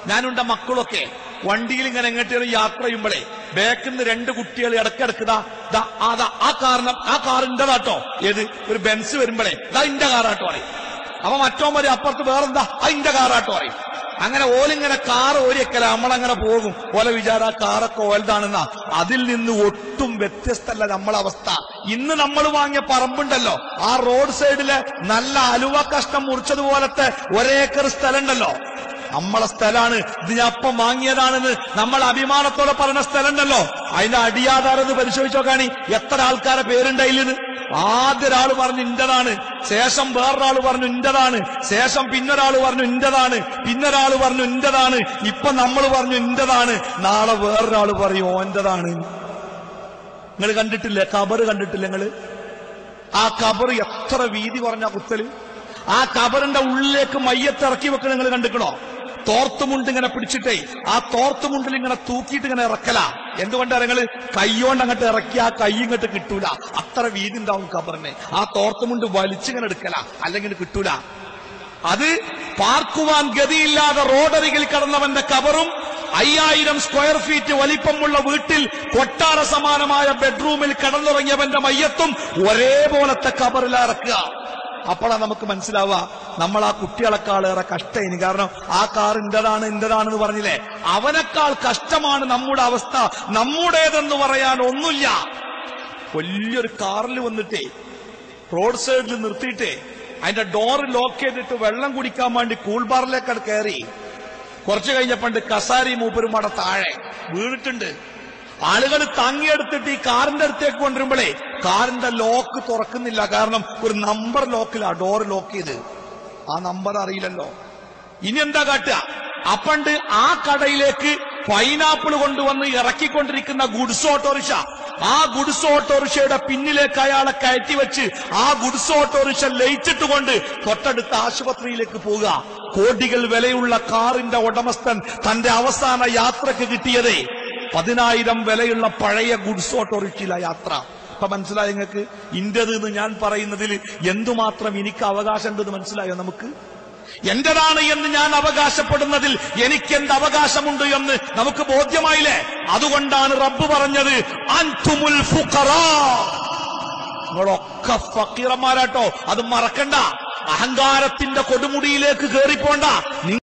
ഞാനുണ്ട മക്കളൊക്കെ വണ്ടിയിൽ ഇങ്ങനെ എങ്ങോട്ടും യാത്ര ചെയ്യുമ്പോഴേ ബാക്കിൽ നിന്ന് രണ്ട് കുട്ടികൾ ഇടക്കിടക്ക് ദാ ദാ ആ ദാ ആ കാറിന് ആ കാറിൻ്റെതാട്ടോ ഏത് ഒരു ബെൻസ് വരുമ്പോഴേ ദാ ഇന്റെ കാറാട്ടോ പറയും അപ്പൊ മറ്റോ പറയും അപ്പുറത്ത് വേറെന്താ ആ ഇന്റെ കാറാട്ടോ പറയും അങ്ങനെ ഓലിങ്ങനെ കാർ ഓരിയക്കല നമ്മളങ്ങനെ പോകും ഓലെ വിചാര ആ കാറൊക്കെ ഓലതാണെന്നാ അതിൽ നിന്ന് ഒട്ടും വ്യത്യസ്തല്ല നമ്മളെ അവസ്ഥ ഇന്ന് നമ്മൾ വാങ്ങിയ പറമ്പുണ്ടല്ലോ ആ റോഡ് സൈഡില് നല്ല അലുവ കഷ്ടം മുറിച്ചതുപോലത്തെ ഒരേക്കർ സ്ഥലം ഉണ്ടല്ലോ നമ്മളെ സ്ഥലമാണ് ഇത് ഞാൻ അപ്പം വാങ്ങിയതാണെന്ന് നമ്മൾ അഭിമാനത്തോടെ പറഞ്ഞ സ്ഥലം ഉണ്ടല്ലോ അതിന്റെ അടിയാധാരം ഒന്ന് പരിശോധിച്ച് നോക്കാണി എത്ര ആൾക്കാരെ പേരുണ്ടായില്ലെന്ന് ആദ്യ ഒരാൾ പറഞ്ഞു ഇന്റതാണ് ശേഷം വേറൊരാൾ പറഞ്ഞു ഇന്റതാണ് ശേഷം പിന്നൊരാൾ പറഞ്ഞു ഇന്റതാണ് പിന്നൊരാൾ പറഞ്ഞു ഇന്റതാണ് ഇപ്പൊ നമ്മൾ പറഞ്ഞു ഇന്റതാണ് നാളെ വേറൊരാൾ പറയും ഓന്റതാണ് നിങ്ങൾ കണ്ടിട്ടില്ലേ കബറ് കണ്ടിട്ടില്ല നിങ്ങള് ആ കബർ എത്ര വീതി കുറഞ്ഞ കുത്തല് ആ കബറിന്റെ ഉള്ളിലേക്ക് മയ്യത്ത് ഇറക്കി വെക്കണ നിങ്ങൾ കണ്ടിക്കണോ തോർത്തുമുണ്ട് ഇങ്ങനെ പിടിച്ചിട്ടേ ആ തോർത്തുമുണ്ടിൽ ഇങ്ങനെ തൂക്കിയിട്ട് ഇങ്ങനെ ഇറക്കല എന്തുകൊണ്ടാണ് നിങ്ങള് കൈയോണ്ട് അങ്ങോട്ട് ഇറക്കി ആ കൈ ഇങ്ങോട്ട് കിട്ടൂല അത്ര വീതി ഉണ്ടാവും കബറിന് ആ തോർത്തുമുണ്ട് വലിച്ചിങ്ങനെ എടുക്കല അല്ലെങ്കിൽ കിട്ടൂല അത് പാർക്കുവാൻ ഗതിയില്ലാതെ റോഡരികിൽ കടന്നവന്റെ കബറും അയ്യായിരം സ്ക്വയർ ഫീറ്റ് വലിപ്പമുള്ള വീട്ടിൽ കൊട്ടാര സമാനമായ ബെഡ്റൂമിൽ കടന്നുറങ്ങിയവന്റെ മയ്യത്തും ഒരേപോലത്തെ കബറിൽ ഇറക്കുക അപ്പോഴാണ് നമുക്ക് മനസ്സിലാവുക നമ്മൾ ആ കുട്ടികളെക്കാളേറെ കഷ്ടയിന് കാരണം ആ കാർ ഇന്റതാണ് ഇന്റതാണെന്ന് പറഞ്ഞില്ലേ അവനേക്കാൾ കഷ്ടമാണ് നമ്മുടെ അവസ്ഥ നമ്മുടേതെന്ന് പറയാൻ ഒന്നുമില്ല വലിയൊരു കാറിൽ വന്നിട്ടേ റോഡ് സൈഡിൽ നിർത്തിയിട്ടേ അതിന്റെ ഡോറ് ലോക്ക് ചെയ്തിട്ട് വെള്ളം കുടിക്കാൻ വേണ്ടി കൂൾ ബാറിലേക്ക് അത് കയറി കുറച്ചു കഴിഞ്ഞപ്പണ്ട് കസാരി മൂപ്പരും അവിടെ താഴെ വീണിട്ടുണ്ട് ആളുകൾ താങ്ങിയെടുത്തിട്ട് ഈ കാറിന്റെ അടുത്തേക്ക് കൊണ്ടുവരുമ്പോഴേ കാറിന്റെ ലോക്ക് തുറക്കുന്നില്ല കാരണം ഒരു നമ്പർ ലോക്കിലാ ഡോർ ലോക്ക് ചെയ്ത് ആ നമ്പർ അറിയില്ലല്ലോ ഇനി എന്താ കാട്ടുക അപ്പണ്ട് ആ കടയിലേക്ക് പൈനാപ്പിൾ കൊണ്ടുവന്ന് ഇറക്കിക്കൊണ്ടിരിക്കുന്ന ഗുഡ്സ് ഓട്ടോറിക്ഷ ആ ഗുഡ്സ് ഓട്ടോറിക്ഷയുടെ പിന്നിലേക്ക് അയാളെ കയറ്റി വെച്ച് ആ ഗുഡ്സ് ഓട്ടോറിക്ഷ ലയിച്ചിട്ടുകൊണ്ട് തൊട്ടടുത്ത ആശുപത്രിയിലേക്ക് പോവുക കോടികൾ വിലയുള്ള കാറിന്റെ ഉടമസ്ഥൻ തന്റെ അവസാന യാത്രക്ക് കിട്ടിയതേ പതിനായിരം വിലയുള്ള പഴയ ഗുഡ്സ് ഓട്ടോറിക്ഷയില യാത്ര ഇപ്പൊ മനസ്സിലായോ നിങ്ങൾക്ക് ഇന്റത് എന്ന് ഞാൻ പറയുന്നതിൽ എന്തുമാത്രം എനിക്ക് അവകാശമുണ്ടെന്ന് മനസ്സിലായോ നമുക്ക് എന്റേതാണ് എന്ന് ഞാൻ അവകാശപ്പെടുന്നതിൽ എനിക്ക് എന്ത് അവകാശമുണ്ട് എന്ന് നമുക്ക് ബോധ്യമായില്ലേ അതുകൊണ്ടാണ് റബ്ബ് പറഞ്ഞത് അൻതുമുൽ ഫുഖറാ നിങ്ങളൊക്കെ ഫക്കീറന്മാരാട്ടോ അത് മറക്കണ്ട അഹങ്കാരത്തിന്റെ കൊടുമുടിയിലേക്ക് കേറിപ്പോണ്ട